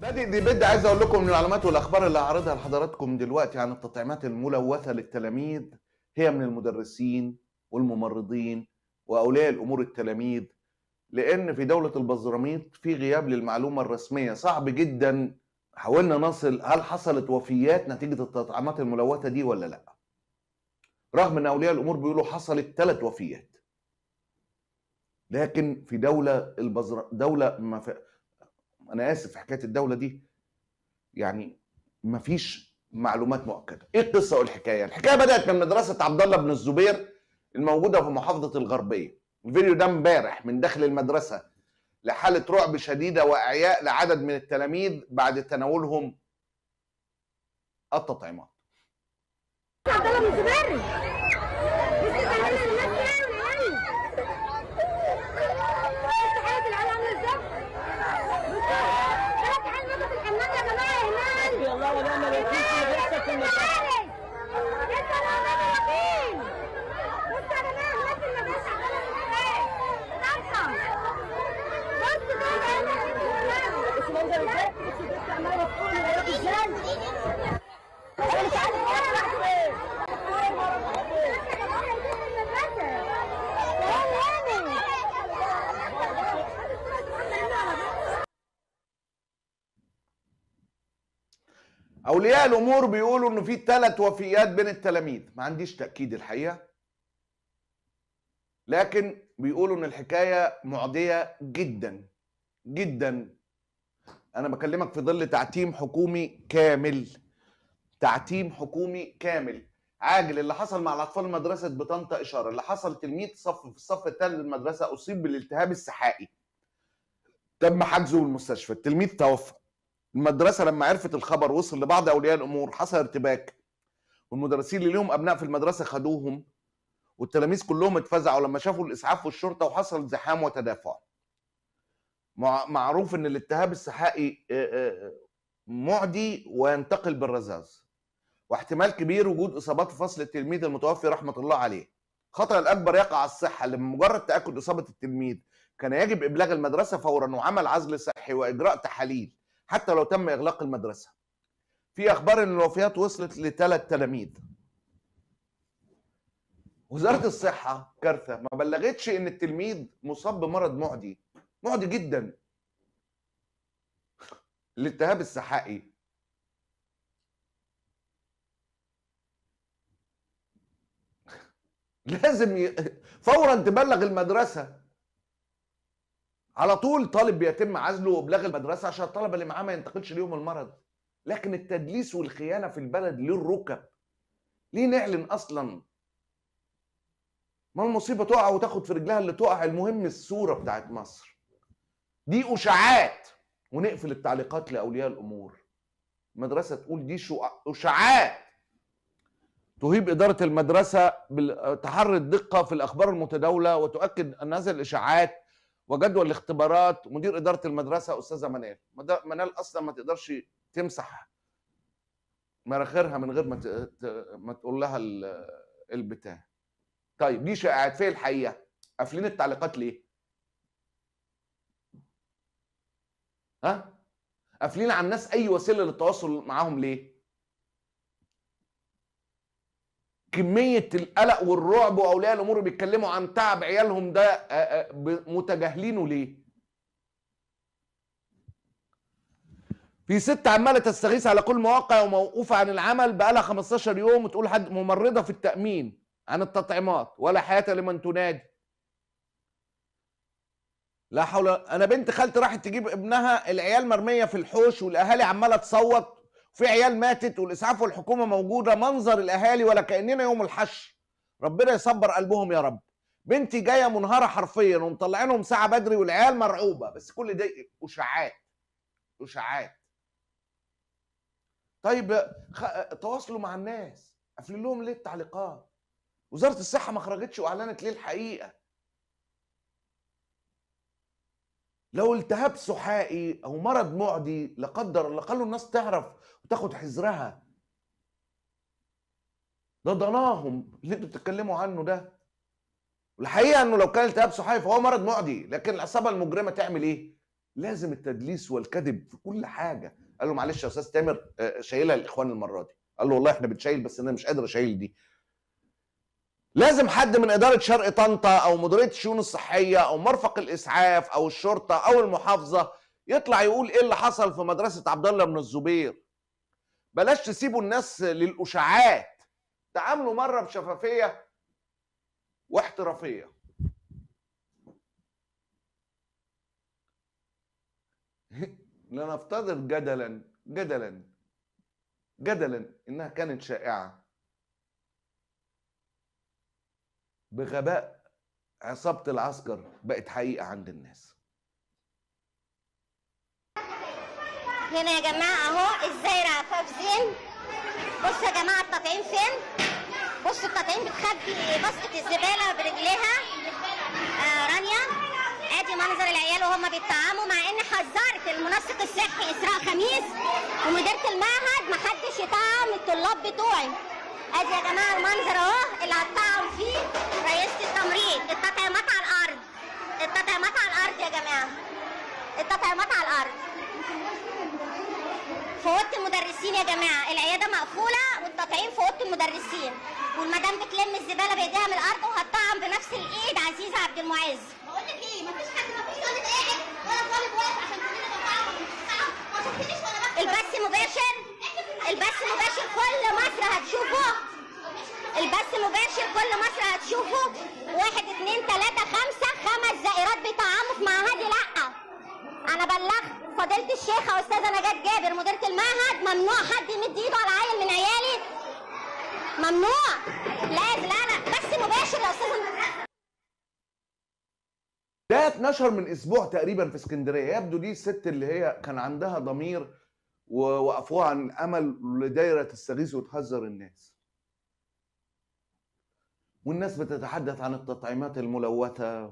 ادي دي بدي عايز اقول لكم من المعلومات والاخبار اللي هعرضها لحضراتكم دلوقتي عن التطعيمات الملوثه للتلاميذ هي من المدرسين والممرضين واولياء الامور التلاميذ لان في دوله البزراميط في غياب للمعلومه الرسميه صعب جدا حاولنا نصل هل حصلت وفيات نتيجه التطعيمات الملوثه دي ولا لا رغم ان اولياء الامور بيقولوا حصلت ثلاث وفيات لكن في دوله البزر دوله ما في... انا اسف في حكايه الدوله دي يعني ما فيش معلومات مؤكده ايه القصه والحكايه الحكايه بدات من مدرسه عبد الله بن الزبير الموجوده في محافظه الغربيه الفيديو ده امبارح من داخل المدرسه لحاله رعب شديده واعياء لعدد من التلاميذ بعد تناولهم التطعيمات عبد الله بن الزبير لسه زعلانه الناس يعني يعني بص حالة العيال عاملة ازاي بص ثلاث عيال ماتوا في الحمام يا جماعة هناك حسبي الله ونعم الوكيل في اللي بيحصل في المدرسة لسه ونعم الوكيل بص يا جماعة هناك في المدرسة عمالة ازاي عارفة بص ده العيال ماتوا في الحمام بص منظر ازاي بص البنت عمالة تقول وراك ازاي انا مش عارف ايه راح فين يا جماعة يجوا من المدرسة يعني اولياء الامور بيقولوا انه في ثلاث وفيات بين التلاميذ ما عنديش تاكيد الحقيقه لكن بيقولوا ان الحكايه معديه جدا جدا انا بكلمك في ظل تعتيم حكومي كامل تعتيم حكومي كامل عاجل اللي حصل مع الاطفال مدرسه بطنطا اشاره اللي حصل تلميذ صف في الصف الثالث للمدرسه اصيب بالالتهاب السحائي تم حجزه بالمستشفى التلميذ توفى المدرسه لما عرفت الخبر وصل لبعض اولياء الامور حصل ارتباك والمدرسين اللي لهم ابناء في المدرسه خدوهم والتلاميذ كلهم اتفزعوا لما شافوا الاسعاف والشرطه وحصل زحام وتدافع مع- معروف ان الالتهاب السحائي آه، آه، معدي وينتقل بالرذاذ واحتمال كبير وجود اصابات في فصل التلميذ المتوفي رحمه الله عليه خطر الاكبر يقع على الصحه لما مجرد تاكد اصابه التلميذ كان يجب ابلاغ المدرسه فورا وعمل عزل صحي واجراء تحاليل حتى لو تم اغلاق المدرسه في اخبار ان الوفيات وصلت لثلاث تلاميذ وزاره الصحه كارثه ما بلغتش ان التلميذ مصاب بمرض معدي معدي جدا الالتهاب السحائي لازم ي... فورا تبلغ المدرسه على طول طالب بيتم عزله وابلاغ المدرسه عشان الطلبه اللي معاه ما ينتقلش ليهم المرض لكن التدليس والخيانه في البلد ليه الركب ليه نعلن اصلا ما المصيبه تقع وتاخد في رجلها اللي تقع المهم الصوره بتاعت مصر دي اشاعات ونقفل التعليقات لاولياء الامور المدرسه تقول دي شو اشاعات تهيب إدارة المدرسة بتحري الدقة في الأخبار المتداولة وتؤكد أن هذه الإشاعات وجدول الاختبارات مدير إدارة المدرسة أستاذة منال مد- منال أصلا ما تقدرش تمسح مراخيرها من غير ما ت- ت- ما تقول لها ال- البتاع طيب دي شائعات فين الحقيقة قافلين التعليقات ليه ها قافلين على الناس أي وسيلة للتواصل معاهم ليه كمية القلق والرعب وأولياء الأمور بيتكلموا عن تعب عيالهم ده آه، آه، ب- متجاهلينه ليه؟ في ست عمالة تستغيث على كل مواقع وموقوفة عن العمل بقالها 15 يوم وتقول حد ممرضة في التأمين عن التطعيمات ولا حياة لمن تنادي لا حول انا بنت خالتي راحت تجيب ابنها العيال مرميه في الحوش والاهالي عماله تصوت وفي عيال ماتت والاسعاف والحكومه موجوده منظر الاهالي ولا كاننا يوم الحشر ربنا يصبر قلبهم يا رب بنتي جايه منهاره حرفيا ومطلعينهم ساعه بدري والعيال مرعوبه بس كل ده اشاعات اشاعات طيب خ... تواصلوا مع الناس قافلين لهم ليه التعليقات وزاره الصحه ما خرجتش واعلنت ليه الحقيقه لو التهاب سحائي او مرض معدي لا قدر الله خلوا الناس تعرف وتاخد حذرها ده ضناهم اللي انتوا بتتكلموا عنه ده الحقيقه انه لو كان التهاب سحائي فهو مرض معدي لكن العصابه المجرمه تعمل ايه لازم التدليس والكذب في كل حاجه قال له معلش يا استاذ تامر آه، شايلها الاخوان المره دي قال له والله احنا بنشيل بس انا مش قادر اشيل دي لازم حد من اداره شرق طنطا او مديريه الشؤون الصحيه او مرفق الاسعاف او الشرطه او المحافظه يطلع يقول ايه اللي حصل في مدرسه عبد الله بن الزبير بلاش تسيبوا الناس للاشاعات تعاملوا مره بشفافيه واحترافيه لنفترض جدلا جدلا جدلا انها كانت شائعه بغباء عصابه العسكر بقت حقيقه عند الناس هنا يا جماعة اهو الزايرة عفاف زين بصوا يا جماعة التطعيم فين بصوا التطعيم بتخبي باسكت الزبالة برجليها آه رانيا ادي منظر العيال وهم بيتطعموا مع اني حذرت المنسق الصحي اسراء خميس ومديرة المعهد محدش يطعم الطلاب بتوعي ادي يا جماعة المنظر اهو اللي هتطعم فيه رئيسة التمريض التطعيمات على الارض التطعيمات على الارض يا جماعة التطعيمات على الارض في اوضه المدرسين يا جماعه العياده مقفوله والتطعيم في اوضه المدرسين والمدام بتلم الزباله بايديها من الارض وهتطعم بنفس الايد عزيزه عبد المعز بقول لك ايه مفيش حد مفيش طالب قاعد ولا طالب واقف عشان كلنا بنطعم ما شفتنيش وانا بكتب البث مباشر البث مباشر كل مصر هتشوفه البث مباشر كل مصر هتشوفه واحد اتنين تلاته خمسه خمس زائرات بيطعموا في معهدي لا انا بلغت فضيله الشيخه استاذه نجاة جابر مديره المعهد ممنوع حد يمد ايده على عيل من عيالي ممنوع لا لا لا بس مباشر يا استاذه ده اتنشر من اسبوع تقريبا في اسكندريه يبدو دي الست اللي هي كان عندها ضمير ووقفوها عن الامل لدايره تستغيث وتهزر الناس والناس بتتحدث عن التطعيمات الملوثه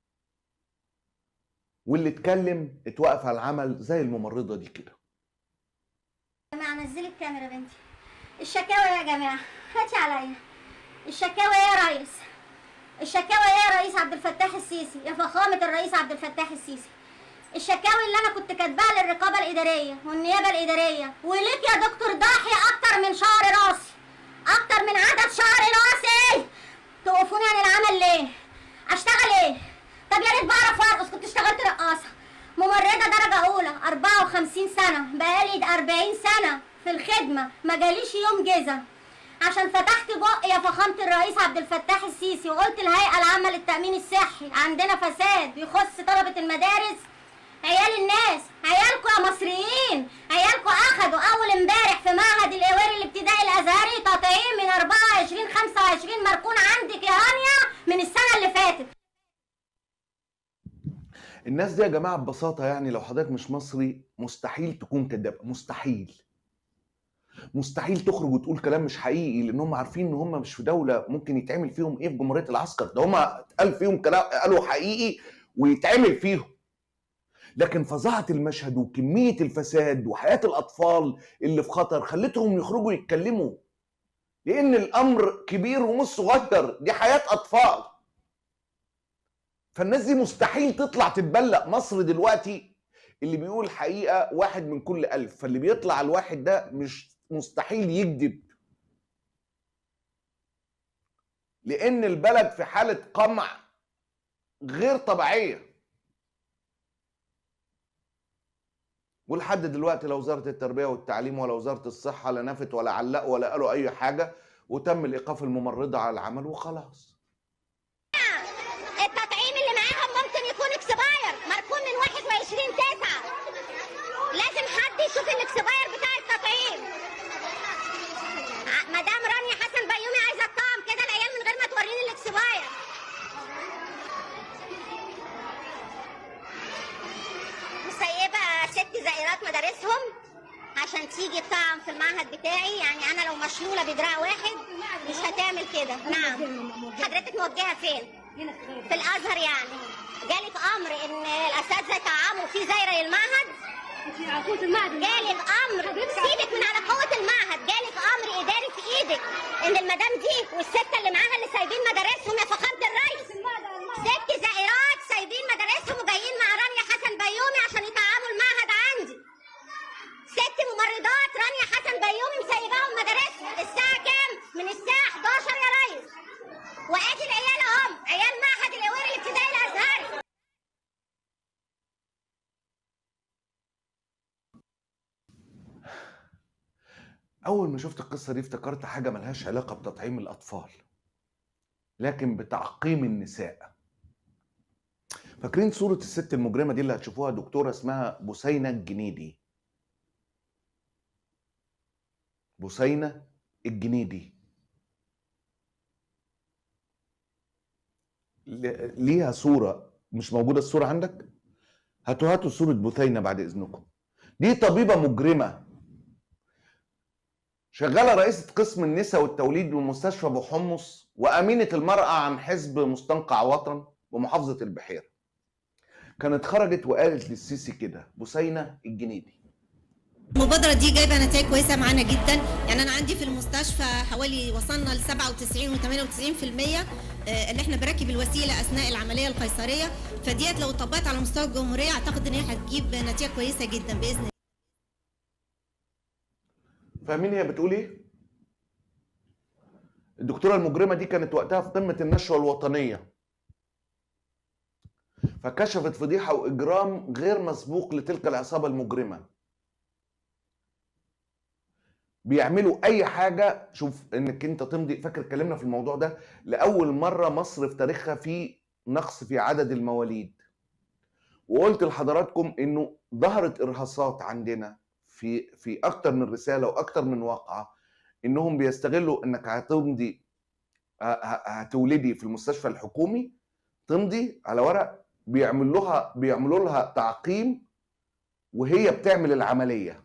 واللي اتكلم اتوقف على العمل زي الممرضه دي كده جماعه نزلي الكاميرا بنتي الشكاوى يا جماعه هاتي عليا الشكاوى يا ريس الشكاوى يا رئيس عبد الفتاح السيسي يا فخامه الرئيس عبد الفتاح السيسي الشكاوي اللي انا كنت كاتباها للرقابه الاداريه والنيابه الاداريه وليك يا دكتور ضاحي اكتر من شعر راسي اكتر من عدد شعر راسي توقفوني عن العمل ليه اشتغل ايه طب يا ريت بعرف ارقص كنت اشتغلت رقاصه ممرضه درجه اولى 54 سنه بقالي 40 سنه في الخدمه ما جاليش يوم جزا عشان فتحت بق يا فخامه الرئيس عبد الفتاح السيسي وقلت الهيئه العامه للتامين الصحي عندنا فساد يخص طلبه المدارس عيال الناس عيالكم يا مصريين عيالكم اخدوا اول امبارح في معهد الاواري الابتدائي الازهري تطعيم من 24 25 مركون عندك يا رانيا من السنه اللي فاتت الناس دي يا جماعه ببساطه يعني لو حضرتك مش مصري مستحيل تكون كذاب مستحيل مستحيل تخرج وتقول كلام مش حقيقي لان هم عارفين ان هم مش في دوله ممكن يتعمل فيهم ايه في جمهوريه العسكر ده هم اتقال فيهم كلام قالوا حقيقي ويتعمل فيهم لكن فظاعه المشهد وكميه الفساد وحياه الاطفال اللي في خطر خلتهم يخرجوا يتكلموا لان الامر كبير ومش صغير دي حياه اطفال فالناس دي مستحيل تطلع تتبلق مصر دلوقتي اللي بيقول حقيقه واحد من كل الف فاللي بيطلع الواحد ده مش مستحيل يكذب لان البلد في حاله قمع غير طبيعيه ولحد دلوقتي لا وزاره التربيه والتعليم ولا وزاره الصحه لا نفت ولا علقوا ولا قالوا اي حاجه وتم ايقاف الممرضه على العمل وخلاص التطعيم اللي معاهم ممكن يكون اكسباير مركون من 21 9 لازم حد يشوف الاكسباير بتاع التطعيم ع- مدام رانيا حسن بيومي عايزه تطعم كده العيال من غير ما توريني الاكسباير مسيبه ست زائرات مدارسهم عشان تيجي تطعم في المعهد بتاعي يعني انا لو مشلوله بدراع واحد مش هتعمل كده نعم حضرتك موجهه فين في الازهر يعني جالك امر ان الاساتذه يطعموا في زايره للمعهد جالك امر سيبك من على قوه المعهد جالك امر اداري في ايدك ان المدام دي والسته اللي معاها اللي سايبين مدارسهم يا فخامه الرئيس ست زائرات سايبين مدارسهم وجايين مع رانيا حسن بيومي عشان يطعموا الممرضات رانيا حسن بيومي مسيباهم مدارسهم الساعة كام؟ من الساعة 11 يا ريس وادي العيال اهم عيال معهد الأوير الابتدائي الأزهري اول ما شفت القصه دي افتكرت حاجه ملهاش علاقه بتطعيم الاطفال لكن بتعقيم النساء فاكرين صوره الست المجرمه دي اللي هتشوفوها دكتوره اسمها بثينه الجنيدي بثينه الجنيدي ل- ليها صوره مش موجوده الصوره عندك هاتوا هاتوا صوره بثينه بعد اذنكم دي طبيبه مجرمه شغاله رئيسه قسم النساء والتوليد بمستشفى ابو حمص وامينه المراه عن حزب مستنقع وطن بمحافظه البحيره كانت خرجت وقالت للسيسي كده بثينه الجنيدي المبادرة دي جايبة نتائج كويسة معانا جدا يعني أنا عندي في المستشفى حوالي وصلنا ل 97 و 98% آه، اللي احنا بركب الوسيلة أثناء العملية القيصرية فديت لو طبقت على مستوى الجمهورية أعتقد إن هي هتجيب نتيجة كويسة جدا بإذن الله فاهمين هي بتقول ايه الدكتوره المجرمه دي كانت وقتها في قمه النشوه الوطنيه فكشفت فضيحه واجرام غير مسبوق لتلك العصابه المجرمه بيعملوا اي حاجه شوف انك انت تمضي فاكر اتكلمنا في الموضوع ده لاول مره مصر في تاريخها في نقص في عدد المواليد وقلت لحضراتكم انه ظهرت ارهاصات عندنا في في اكتر من رساله واكتر من واقعه انهم بيستغلوا انك هتمضي ه- ه- هتولدي في المستشفى الحكومي تمضي على ورق بيعمل لها بيعملوا لها تعقيم وهي بتعمل العمليه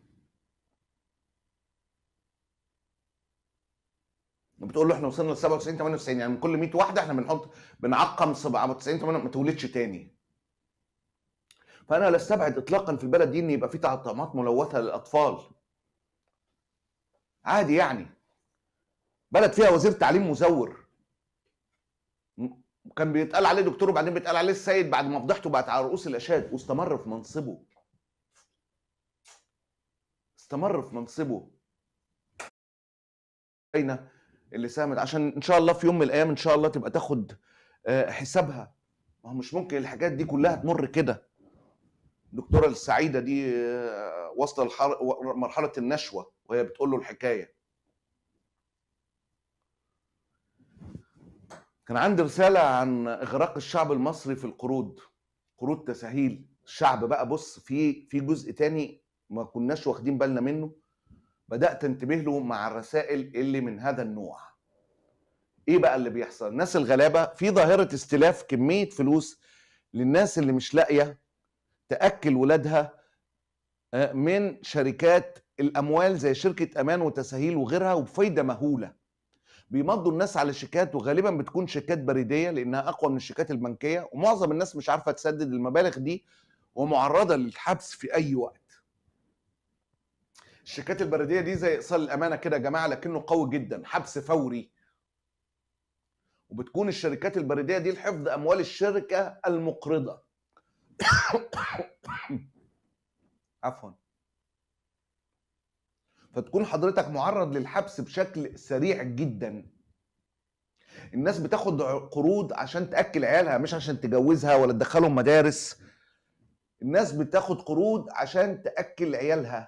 بتقول له احنا وصلنا ل 97 98 يعني من كل 100 واحده احنا بنحط بنعقم 97 8 ما تولدش تاني فانا لا استبعد اطلاقا في البلد دي ان يبقى في تطعيمات ملوثه للاطفال عادي يعني بلد فيها وزير تعليم مزور م- كان بيتقال عليه دكتور وبعدين بيتقال عليه السيد بعد ما فضحته بقت على رؤوس الاشهاد واستمر في منصبه استمر في منصبه اين اللي ساهمت عشان ان شاء الله في يوم من الايام ان شاء الله تبقى تاخد آه، حسابها ما هو مش ممكن الحاجات دي كلها تمر كده الدكتوره السعيده دي آه، واصله لحر- و- مرحله النشوه وهي بتقول له الحكايه كان عندي رساله عن اغراق الشعب المصري في القروض قروض تساهيل الشعب بقى بص في في جزء تاني ما كناش واخدين بالنا منه بدات انتبه له مع الرسائل اللي من هذا النوع ايه بقى اللي بيحصل الناس الغلابه في ظاهره استلاف كميه فلوس للناس اللي مش لاقيه تاكل ولادها آه، من شركات الاموال زي شركه امان وتساهيل وغيرها وبفايده مهوله بيمضوا الناس على شيكات وغالبا بتكون شيكات بريديه لانها اقوى من الشيكات البنكيه ومعظم الناس مش عارفه تسدد المبالغ دي ومعرضه للحبس في اي وقت الشيكات البريديه دي زي ايصال الامانه كده يا جماعه لكنه قوي جدا حبس فوري وبتكون الشركات البريديه دي لحفظ اموال الشركه المقرضه عفوا فتكون حضرتك معرض للحبس بشكل سريع جدا الناس بتاخد قروض عشان تاكل عيالها مش عشان تجوزها ولا تدخلهم مدارس الناس بتاخد قروض عشان تاكل عيالها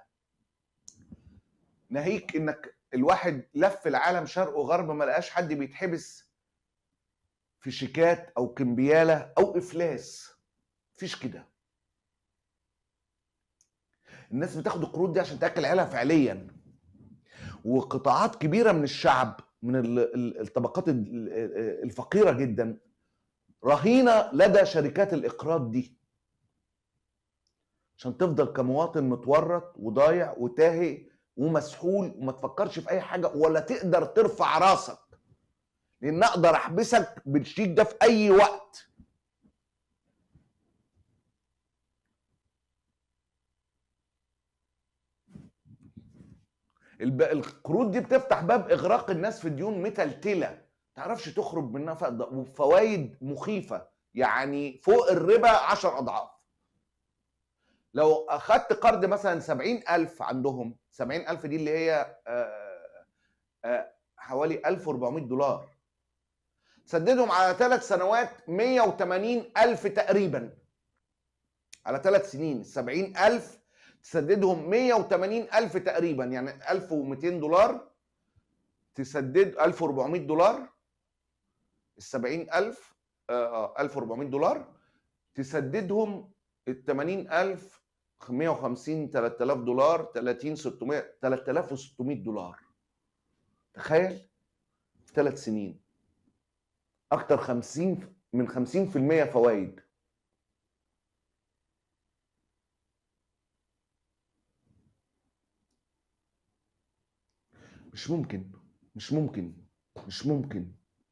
ناهيك انك الواحد لف العالم شرق وغرب ما لقاش حد بيتحبس في شيكات او كمبياله او افلاس مفيش كده الناس بتاخد القروض دي عشان تاكل عيالها فعليا وقطاعات كبيره من الشعب من ال- ال- الطبقات ال- ال- الفقيره جدا رهينه لدى شركات الاقراض دي عشان تفضل كمواطن متورط وضايع وتاهي ومسحول وما تفكرش في اي حاجه ولا تقدر ترفع راسك لان اقدر احبسك بالشيك ده في اي وقت الب- القروض دي بتفتح باب اغراق الناس في ديون متلتله تعرفش تخرج منها فقد- وفوائد مخيفه يعني فوق الربا عشر اضعاف لو اخدت قرض مثلا 70000 عندهم 70000 دي اللي هي آه، آه، حوالي 1400 دولار سددهم على ثلاث سنوات 180000 تقريبا على ثلاث سنين 70000 تسددهم 180000 تقريبا يعني 1200 دولار تسدد 1400 دولار ال 70000 آه، 1400 دولار تسددهم ال 80000 150 3000 دولار 30 600 3600 دولار تخيل في ثلاث سنين اكتر 50 من 50% فوائد مش ممكن مش ممكن مش ممكن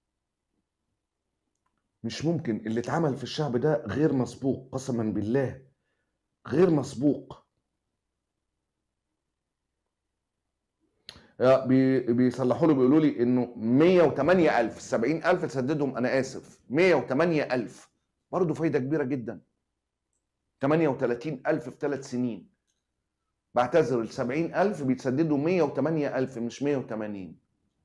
مش ممكن اللي اتعمل في الشعب ده غير مسبوق قسما بالله غير مسبوق يا بي بيصلحوا له بيقولوا لي انه 108000 70000 تسددهم انا اسف 108000 برضه فايده كبيره جدا 38000 في ثلاث سنين بعتذر ال 70000 بيتسددوا 108000 مش 180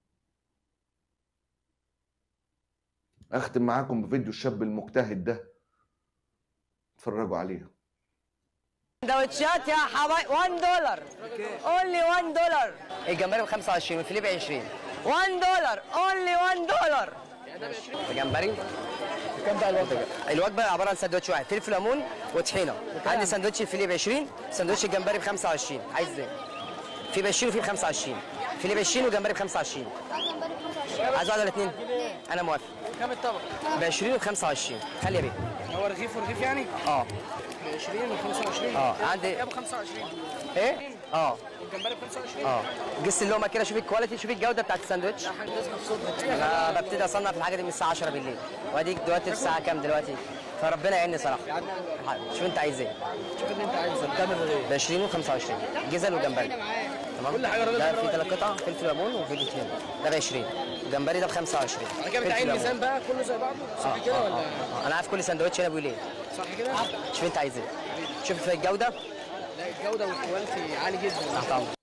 اختم معاكم بفيديو الشاب المجتهد ده اتفرجوا عليه سندوتشات يا حبايب 1 دولار اونلي 1 دولار الجمبري ب 25 والفيليه ب 20 1 دولار اونلي 1 دولار الجمبري كم بقى الوجبه؟ الوجبه عباره عن سندوتش واحد فلفل ليمون وطحينه عندي سندوتش الفيليه ب 20 سندوتش الجمبري ب 25 عايز ايه؟ في ب 20 وفي ب 25 فيليه ب 20 وجمبري ب 25 عايز واحد ولا اثنين؟ انا موافق كام الطبق؟ ب 20 و 25 خلي يا بيه هو رغيف ورغيف يعني؟ اه ب 20 و 25 اه عندي ده ب 25 ايه؟ اه والجمبري ب 25 اه قس اللقمه كده شوف الكواليتي شوف الجوده بتاعت الساندوتش هندسه في صوتك انا ببتدي اصنف الحاجه دي من الساعه 10 بالليل واديك دلوقتي الساعه كام دلوقتي فربنا يعيني صراحه شوف انت عايز ايه شوف اللي انت عايزه بتعمل ايه؟ ب 20 و 25 جزل وجمبري تمام كل حاجة راجل ده بره في ثلاث قطع فلفل ليمون وفلفل طحينه ده ب 20 الجمبري ده ب 25 بعد كده فلفل بتعين ليمون. ميزان بقى كله زي بعضه آه، صح كده آه، ولا آه، آه. انا عارف كل سندوتش هنا بيقول ايه صح كده؟ شوف انت عايز ايه شوف في الجوده لا الجوده والكواليتي عالي جدا تحت امرك